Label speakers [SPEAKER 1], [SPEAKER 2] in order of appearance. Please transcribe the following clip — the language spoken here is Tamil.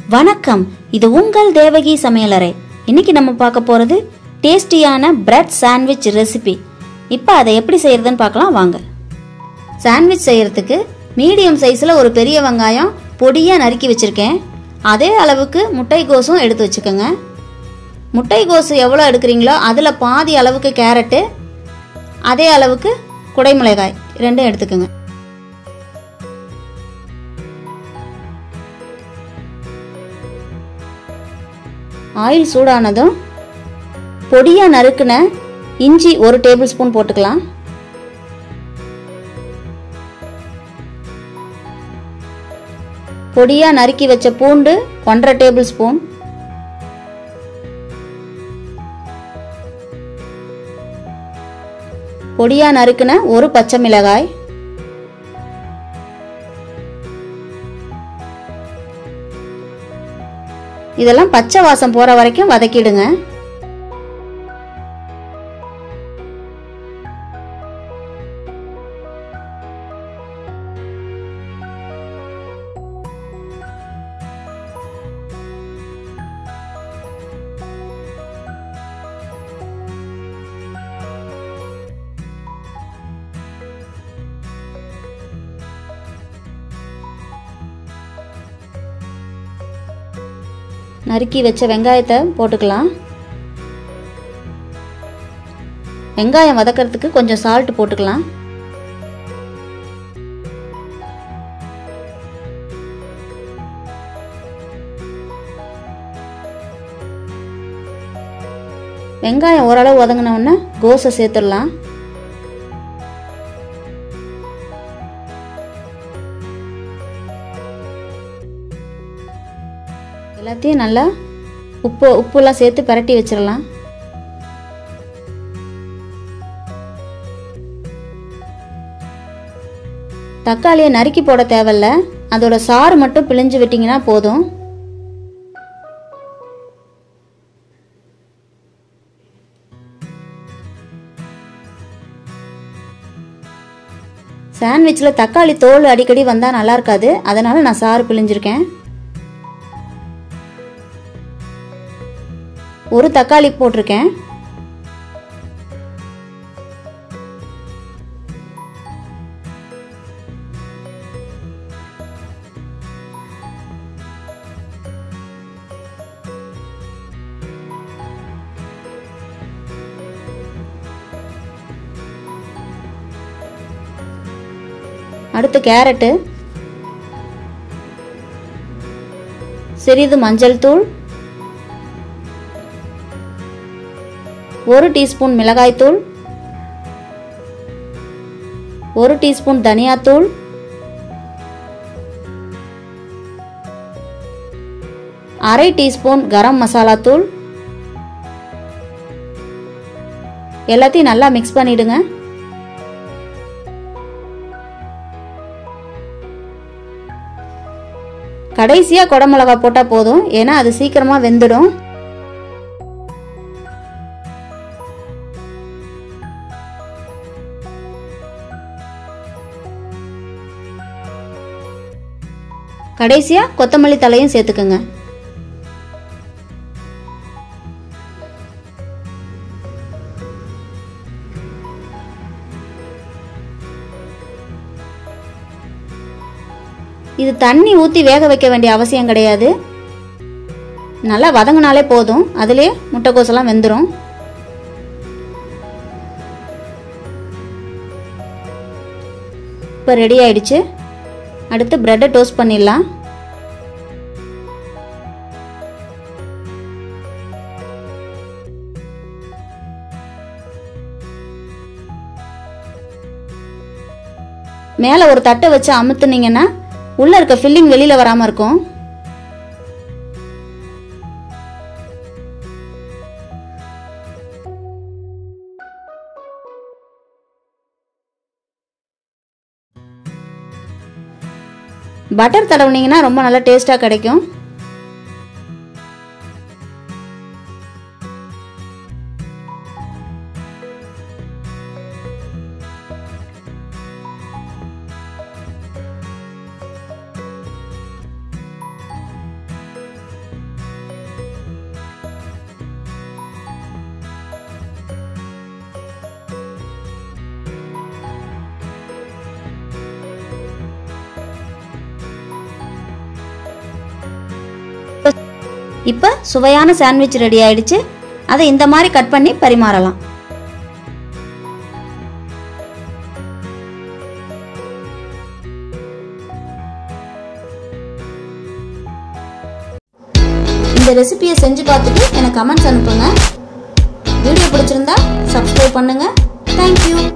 [SPEAKER 1] வணக்கம் இது உங்கள் தேவகி சமையலறை இன்னைக்கு நம்ம பார்க்க போகிறது டேஸ்டியான பிரெட் சாண்ட்விச் ரெசிபி இப்போ அதை எப்படி செய்யறதுன்னு பார்க்கலாம் வாங்க சாண்ட்விச் செய்யறதுக்கு மீடியம் சைஸில் ஒரு பெரிய வெங்காயம் பொடியாக நறுக்கி வச்சுருக்கேன் அதே அளவுக்கு முட்டைகோஸும் எடுத்து வச்சுக்கோங்க முட்டைகோஸ் எவ்வளோ எடுக்கிறீங்களோ அதில் பாதி அளவுக்கு கேரட்டு அதே அளவுக்கு குடைமிளகாய் ரெண்டும் எடுத்துக்கோங்க ஆயில் சூடானதும் பொடியாக நறுக்குன இஞ்சி ஒரு டேபிள் ஸ்பூன் போட்டுக்கலாம் பொடியாக நறுக்கி வச்ச பூண்டு ஒன்றரை டேபிள் ஸ்பூன் பொடியாக நறுக்குன ஒரு பச்சை மிளகாய் இதெல்லாம் பச்சை வாசம் போற வரைக்கும் வதக்கிடுங்க நறுக்கி வச்ச வெங்காயத்தை போட்டுக்கலாம் வெங்காயம் வதக்கிறதுக்கு கொஞ்சம் சால்ட் போட்டுக்கலாம் வெங்காயம் ஓரளவு வதங்கின உடனே கோஸை சேர்த்துடலாம் எல்லாத்தையும் நல்லா உப்பு உப்புலாம் சேர்த்து பரட்டி வச்சிடலாம் தக்காளியை நறுக்கி போட தேவையில்ல அதோட சாறு மட்டும் பிழிஞ்சு விட்டிங்கன்னா போதும் சாண்ட்விச்சில் தக்காளி தோல் அடிக்கடி வந்தால் நல்லா இருக்காது அதனால் நான் சாறு பிழிஞ்சிருக்கேன் ஒரு தக்காளி போட்டிருக்கேன் அடுத்து கேரட்டு சிறிது மஞ்சள் தூள் ஒரு டீஸ்பூன் மிளகாய்த்தூள் ஒரு டீஸ்பூன் தனியாத்தூள் அரை டீஸ்பூன் கரம் மசாலா தூள் எல்லாத்தையும் நல்லா மிக்ஸ் பண்ணிடுங்க கடைசியாக குடமிளகா போட்டால் போதும் ஏன்னா அது சீக்கிரமாக வெந்துடும் கடைசியாக கொத்தமல்லி தலையும் சேர்த்துக்கோங்க இது தண்ணி ஊற்றி வேக வைக்க வேண்டிய அவசியம் கிடையாது நல்லா வதங்கினாலே போதும் அதிலே முட்டைக்கோசெல்லாம் வெந்துடும் இப்போ ரெடி ஆயிடுச்சு அடுத்து ப்ரெட்டை டோஸ்ட் பண்ணிடலாம் மேலே ஒரு தட்டை வச்சு அமுத்துனீங்கன்னா உள்ளே இருக்க ஃபில்லிங் வெளியில் வராமல் இருக்கும் பட்டர் தடவுனீங்கன்னா ரொம்ப நல்லா டேஸ்ட்டாக கிடைக்கும் இப்போ சுவையான சாண்ட்விச் ரெடி ஆயிடுச்சு அதை இந்த மாதிரி கட் பண்ணி பரிமாறலாம் இந்த ரெசிபியை செஞ்சு பார்த்துட்டு எனக்கு கமெண்ட்ஸ் அனுப்புங்க வீடியோ பிடிச்சிருந்தா சப்ஸ்கிரைப் பண்ணுங்க தேங்க்யூ